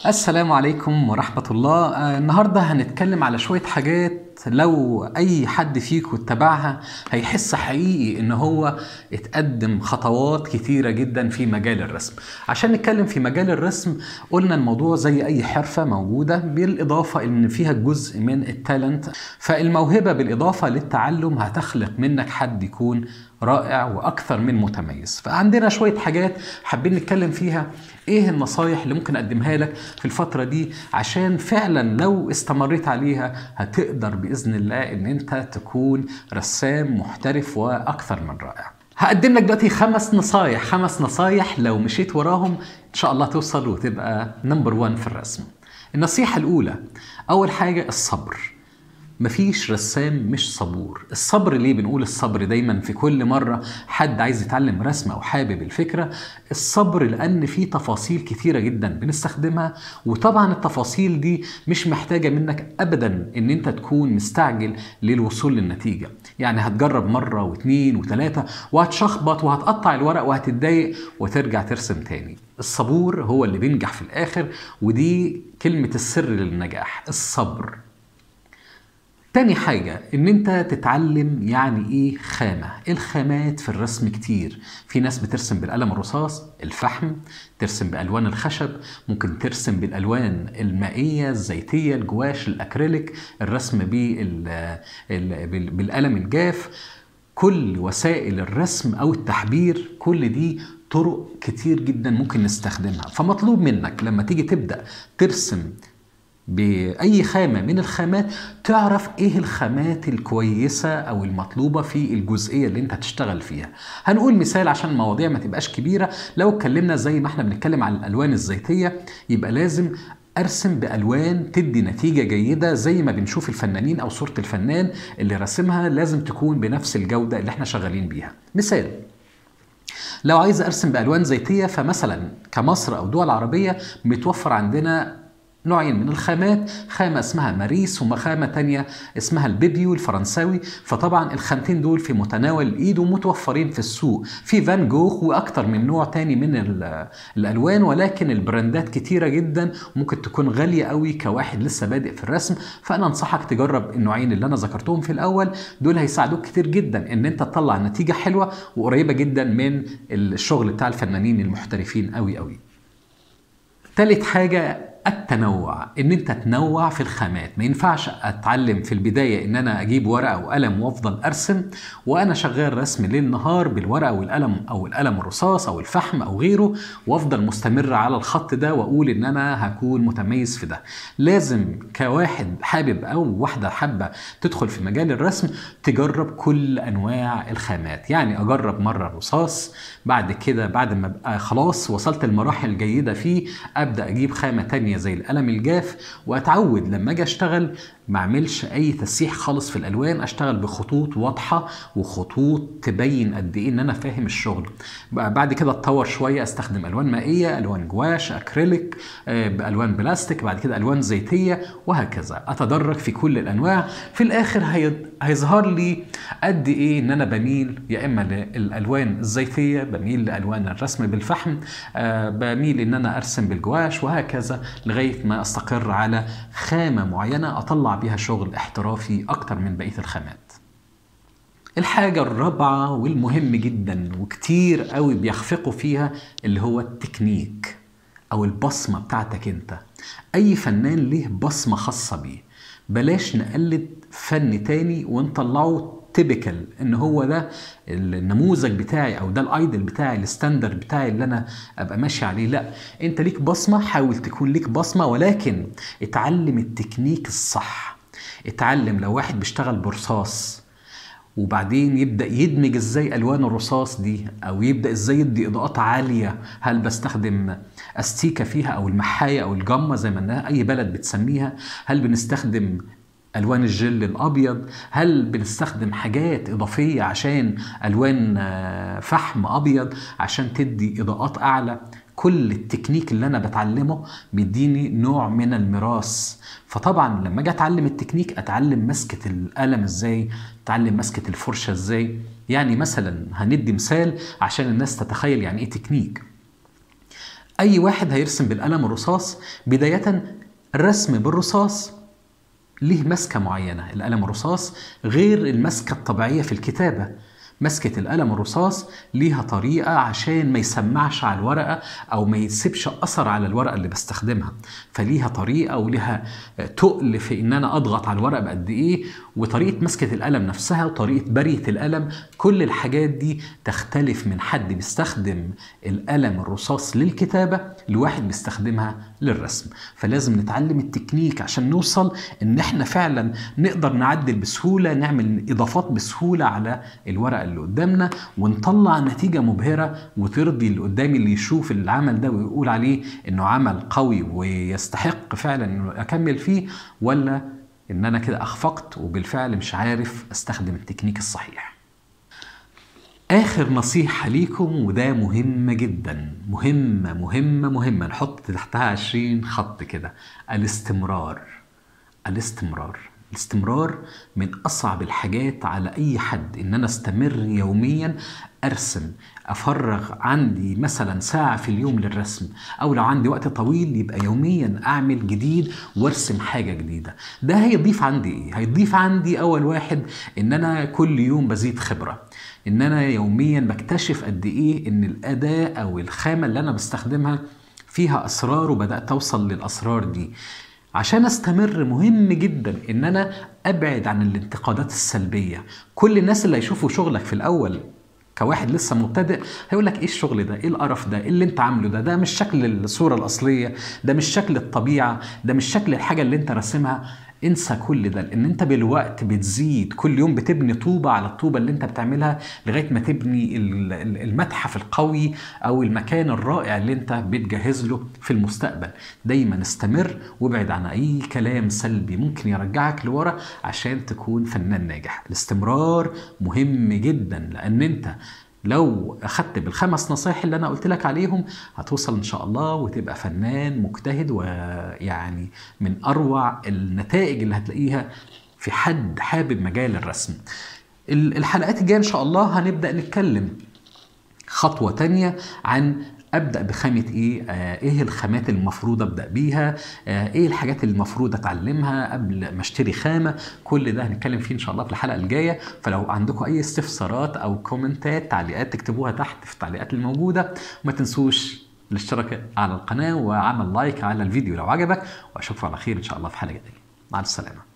السلام عليكم ورحمة الله آه، النهاردة هنتكلم على شوية حاجات لو أي حد فيكم اتبعها هيحس حقيقي إن هو اتقدم خطوات كتيرة جدا في مجال الرسم عشان نتكلم في مجال الرسم قلنا الموضوع زي أي حرفة موجودة بالإضافة إن فيها جزء من التالنت فالموهبة بالإضافة للتعلم هتخلق منك حد يكون رائع واكثر من متميز فعندنا شويه حاجات حابين نتكلم فيها ايه النصايح اللي ممكن اقدمها لك في الفتره دي عشان فعلا لو استمريت عليها هتقدر باذن الله ان انت تكون رسام محترف واكثر من رائع هقدم لك دلوقتي خمس نصايح خمس نصايح لو مشيت وراهم ان شاء الله توصل وتبقى نمبر 1 في الرسم النصيحه الاولى اول حاجه الصبر مفيش رسام مش صبور الصبر ليه بنقول الصبر دايما في كل مرة حد عايز يتعلم رسم أو حابب الفكرة الصبر لأن في تفاصيل كتيرة جدا بنستخدمها وطبعا التفاصيل دي مش محتاجة منك أبدا إن أنت تكون مستعجل للوصول للنتيجة يعني هتجرب مرة واثنين وثلاثة وهتشخبط وهتقطع الورق وهتتضايق وترجع ترسم تاني الصبور هو اللي بينجح في الآخر ودي كلمة السر للنجاح الصبر تاني حاجة إن أنت تتعلم يعني إيه خامة، الخامات في الرسم كتير، في ناس بترسم بالقلم الرصاص، الفحم، ترسم بألوان الخشب، ممكن ترسم بالألوان المائية، الزيتية، الجواش، الأكريليك، الرسم بال ال- بالقلم الجاف، كل وسائل الرسم أو التحبير كل دي طرق كتير جدا ممكن نستخدمها، فمطلوب منك لما تيجي تبدأ ترسم بأي خامة من الخامات تعرف إيه الخامات الكويسة أو المطلوبة في الجزئية اللي أنت هتشتغل فيها هنقول مثال عشان المواضيع ما تبقاش كبيرة لو اتكلمنا زي ما احنا بنتكلم عن الألوان الزيتية يبقى لازم ارسم بالوان تدي نتيجه جيده زي ما بنشوف الفنانين او صوره الفنان اللي راسمها لازم تكون بنفس الجوده اللي احنا شغالين بيها مثال لو عايز ارسم بالوان زيتيه فمثلا كمصر او دول عربيه متوفر عندنا نوعين من الخامات خامة اسمها ماريس وخامة تانية اسمها البيبيو الفرنساوي فطبعا الخامتين دول في متناول الإيد ومتوفرين في السوق في فان جوخ وأكتر من نوع تاني من ال- الألوان ولكن البراندات كتيرة جدا ممكن تكون غالية قوي كواحد لسه بادئ في الرسم فأنا أنصحك تجرب النوعين اللي أنا ذكرتهم في الأول دول هيساعدوك كتير جدا إن أنت تطلع نتيجة حلوة وقريبة جدا من الشغل بتاع الفنانين المحترفين قوي قوي تالت حاجة التنوع ان انت تنوع في الخامات ما ينفعش اتعلم في البداية ان انا اجيب ورقة وقلم وافضل ارسم وانا شغال رسم ليل نهار بالورقة والقلم او القلم الرصاص او الفحم او غيره وافضل مستمر على الخط ده واقول ان انا هكون متميز في ده لازم كواحد حابب او واحدة حابة تدخل في مجال الرسم تجرب كل انواع الخامات يعني اجرب مرة الرصاص بعد كده بعد ما ابقى خلاص وصلت المراحل جيدة فيه ابدا اجيب خامة تانية زي القلم الجاف واتعود لما اجي اشتغل ما اعملش اي تسيح خالص في الالوان اشتغل بخطوط واضحه وخطوط تبين قد ايه ان انا فاهم الشغل بقى بعد كده اتطور شويه استخدم الوان مائيه الوان جواش اكريليك آه، بالوان بلاستيك بعد كده الوان زيتيه وهكذا اتدرج في كل الانواع في الاخر هي... هيظهر لي قد ايه ان انا بميل يا اما للالوان الزيتيه بميل لالوان الرسم بالفحم آه، بميل ان انا ارسم بالجواش وهكذا لغايه ما استقر على خامه معينه اطلع بيها شغل احترافي اكتر من بقيه الخامات الحاجة الرابعة والمهم جدا وكتير قوي بيخفقوا فيها اللي هو التكنيك أو البصمة بتاعتك أنت أي فنان ليه بصمة خاصة بيه بلاش نقلد فن تاني ونطلعه تيبيكال ان هو ده النموذج بتاعي او ده الايدل بتاعي الستاندرد بتاعي اللي انا ابقى ماشي عليه لا انت ليك بصمه حاول تكون ليك بصمه ولكن اتعلم التكنيك الصح اتعلم لو واحد بيشتغل برصاص وبعدين يبدا يدمج ازاي الوان الرصاص دي او يبدا ازاي يدي اضاءات عاليه هل بستخدم استيكه فيها او المحايه او الجمه زي ما إنها اي بلد بتسميها هل بنستخدم الوان الجل الابيض هل بنستخدم حاجات اضافيه عشان الوان آه، فحم ابيض عشان تدي اضاءات اعلى كل التكنيك اللي انا بتعلمه بيديني نوع من الميراث فطبعا لما اجي اتعلم التكنيك اتعلم مسكه القلم ازاي اتعلم مسكه الفرشه ازاي يعني مثلا هندي مثال عشان الناس تتخيل يعني ايه تكنيك اي واحد هيرسم بالقلم الرصاص بدايه الرسم بالرصاص ليه مسكه معينه القلم الرصاص غير المسكه الطبيعيه في الكتابه مسكة القلم الرصاص ليها طريقة عشان ما يسمعش على الورقة أو ما يسيبش أثر على الورقة اللي بستخدمها فليها طريقة وليها تقل في إن أنا أضغط على الورقة بقد إيه وطريقة مسكة القلم نفسها وطريقة برية القلم كل الحاجات دي تختلف من حد بيستخدم القلم الرصاص للكتابة لواحد بيستخدمها للرسم فلازم نتعلم التكنيك عشان نوصل إن إحنا فعلا نقدر نعدل بسهولة نعمل إضافات بسهولة على الورقة اللي قدامنا ونطلع نتيجة مبهرة وترضي اللي قدامي اللي يشوف العمل ده ويقول عليه إنه عمل قوي ويستحق فعلا إنه أكمل فيه ولا ان انا كده اخفقت وبالفعل مش عارف استخدم التكنيك الصحيح اخر نصيحة ليكم وده مهمة جدا مهمة مهمة مهمة نحط تحتها عشرين خط كده الاستمرار الاستمرار الاستمرار من اصعب الحاجات على اي حد ان انا استمر يوميا ارسم افرغ عندي مثلا ساعه في اليوم للرسم او لو عندي وقت طويل يبقى يوميا اعمل جديد وارسم حاجه جديده ده هيضيف عندي ايه هيضيف عندي اول واحد ان انا كل يوم بزيد خبره ان انا يوميا بكتشف قد ايه ان الاداه او الخامه اللي انا بستخدمها فيها اسرار وبدات اوصل للاسرار دي عشان استمر مهم جدا ان انا ابعد عن الانتقادات السلبيه كل الناس اللي هيشوفوا شغلك في الاول كواحد لسه مبتدئ هيقول لك ايه الشغل ده ايه القرف ده ايه اللي انت عامله ده ده مش شكل الصوره الاصليه ده مش شكل الطبيعه ده مش شكل الحاجه اللي انت راسمها انسى كل ده لان انت بالوقت بتزيد كل يوم بتبني طوبه على الطوبه اللي انت بتعملها لغايه ما تبني المتحف القوي او المكان الرائع اللي انت بتجهز له في المستقبل دايما استمر وابعد عن اي كلام سلبي ممكن يرجعك لورا عشان تكون فنان ناجح الاستمرار مهم جدا لان انت لو اخدت بالخمس نصايح اللي انا قلت لك عليهم هتوصل ان شاء الله وتبقى فنان مجتهد ويعني من اروع النتائج اللي هتلاقيها في حد حابب مجال الرسم الحلقات الجايه ان شاء الله هنبدا نتكلم خطوه تانية عن ابدا بخامه ايه آه ايه الخامات اللي المفروض ابدا بيها آه ايه الحاجات اللي المفروض اتعلمها قبل ما اشتري خامه كل ده هنتكلم فيه ان شاء الله في الحلقه الجايه فلو عندكم اي استفسارات او كومنتات تعليقات تكتبوها تحت في التعليقات الموجوده وما تنسوش الاشتراك على القناه وعمل لايك على الفيديو لو عجبك واشوفكم على خير ان شاء الله في حلقه جايه مع السلامه